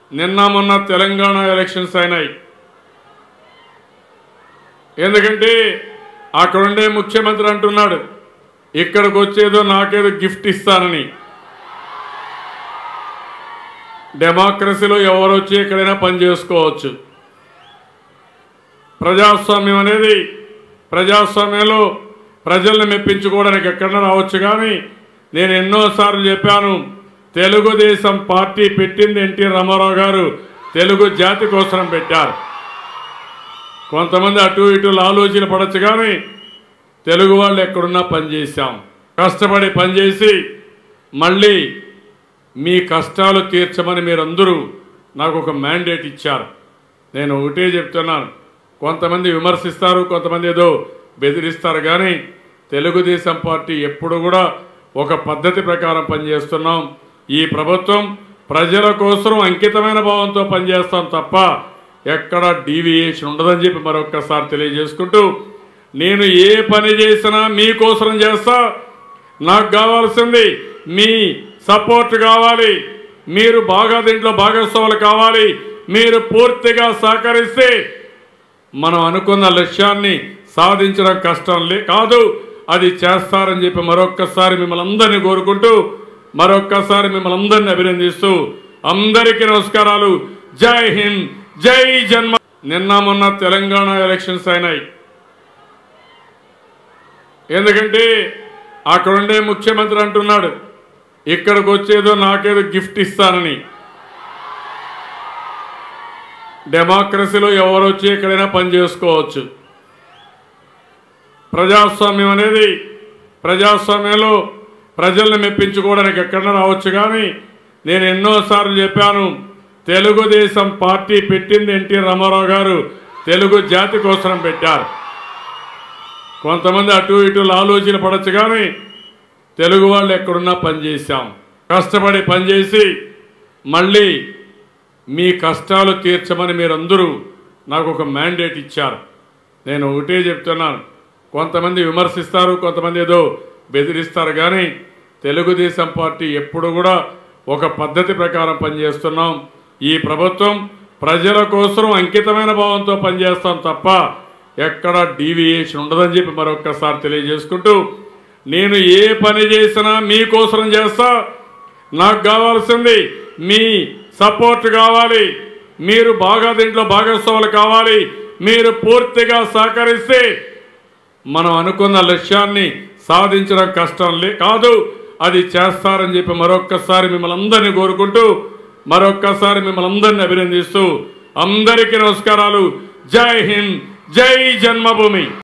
నిన్న మొన్న తెలంగాణ ఎలక్షన్స్ అయినాయి ఎందుకంటే అక్కడుండే ముఖ్యమంత్రి అంటున్నాడు ఇక్కడికి వచ్చేదో నాకేదో గిఫ్ట్ ఇస్తానని డెమోక్రసీలో ఎవరు వచ్చి ఎక్కడైనా పని చేసుకోవచ్చు ప్రజాస్వామ్యం అనేది ప్రజాస్వామ్యంలో ప్రజల్ని మెప్పించుకోవడానికి ఎక్కడైనా రావచ్చు కానీ నేను ఎన్నోసార్లు చెప్పాను తెలుగుదేశం పార్టీ పెట్టింది ఎన్టీ రామారావు గారు తెలుగు జాతి కోసం పెట్టారు కొంతమంది అటు ఇటు ఆలోచన పడచ్చు కానీ తెలుగు వాళ్ళు ఎక్కడున్నా పనిచేశాం కష్టపడి పనిచేసి మళ్ళీ మీ కష్టాలు తీర్చమని మీరందరూ నాకు ఒక మ్యాండేట్ ఇచ్చారు నేను ఒకటే చెప్తున్నాను కొంతమంది విమర్శిస్తారు కొంతమంది ఏదో బెదిరిస్తారు కానీ తెలుగుదేశం పార్టీ ఎప్పుడు కూడా ఒక పద్ధతి ప్రకారం పనిచేస్తున్నాం ఈ ప్రభుత్వం ప్రజల కోసం అంకితమైన భావంతో పనిచేస్తాం తప్ప ఎక్కడ డీవియేషన్ ఉండదని చెప్పి మరొక్కసారి తెలియజేసుకుంటూ నేను ఏ పని చేసినా మీకోసం చేస్తా నాకు కావాల్సింది మీ సపోర్ట్ కావాలి మీరు బాగా దీంట్లో భాగస్వాములు కావాలి మీరు పూర్తిగా సహకరిస్తే మనం అనుకున్న లక్ష్యాన్ని సాధించడం కష్టం లే కాదు అది చేస్తారని చెప్పి మరొక్కసారి మిమ్మల్ని అందరినీ కోరుకుంటూ మరొక్కసారి మిమ్మల్ని అందరినీ అభినందిస్తూ అందరికీ నమస్కారాలు జై హింద్ జై జన్మ నిన్న మొన్న తెలంగాణ ఎలక్షన్స్ అయినాయి ఎందుకంటే అక్కడుండే ముఖ్యమంత్రి అంటున్నాడు ఇక్కడికి వచ్చేదో నాకేదో గిఫ్ట్ ఇస్తానని డెమోక్రసీలో ఎవరు వచ్చి ఎక్కడైనా పని చేసుకోవచ్చు ప్రజాస్వామ్యం అనేది ప్రజాస్వామ్యంలో ప్రజల్ని మెప్పించుకోవడానికి ఎక్కడైనా రావచ్చు కానీ నేను ఎన్నోసార్లు చెప్పాను తెలుగుదేశం పార్టీ పెట్టింది ఎన్టీ రామారావు గారు తెలుగు జాతి కోసం పెట్టారు కొంతమంది అటు ఇటు ఆలోచన పడచ్చు కానీ తెలుగు వాళ్ళు ఎక్కడున్నా పనిచేశాం కష్టపడి పనిచేసి మళ్ళీ మీ కష్టాలు తీర్చమని మీరందరూ నాకు ఒక మ్యాండేట్ ఇచ్చారు నేను ఒకటే చెప్తున్నాను కొంతమంది విమర్శిస్తారు కొంతమంది ఏదో బెదిరిస్తారు కానీ తెలుగుదేశం పార్టీ ఎప్పుడు కూడా ఒక పద్ధతి ప్రకారం పనిచేస్తున్నాం ఈ ప్రభుత్వం ప్రజల కోసం అంకితమైన భావంతో పనిచేస్తాం తప్ప ఎక్కడ డీవియేషన్ ఉండదని చెప్పి మరొక్కసారి తెలియజేసుకుంటూ నేను ఏ పని చేసినా మీకోసం చేస్తా నాకు కావాల్సింది మీ సపోర్ట్ కావాలి మీరు బాగా దీంట్లో భాగస్వాములు కావాలి మీరు పూర్తిగా సహకరిస్తే మనం అనుకున్న లక్ష్యాన్ని సాధించడం కష్టం లే కాదు అది చేస్తారని చెప్పి మరొక్కసారి మిమ్మల్ని అందరినీ కోరుకుంటూ మరొక్కసారి మిమ్మల్ని అందరినీ అభినందిస్తూ అందరికీ నమస్కారాలు జై హింద్ జై జన్మభూమి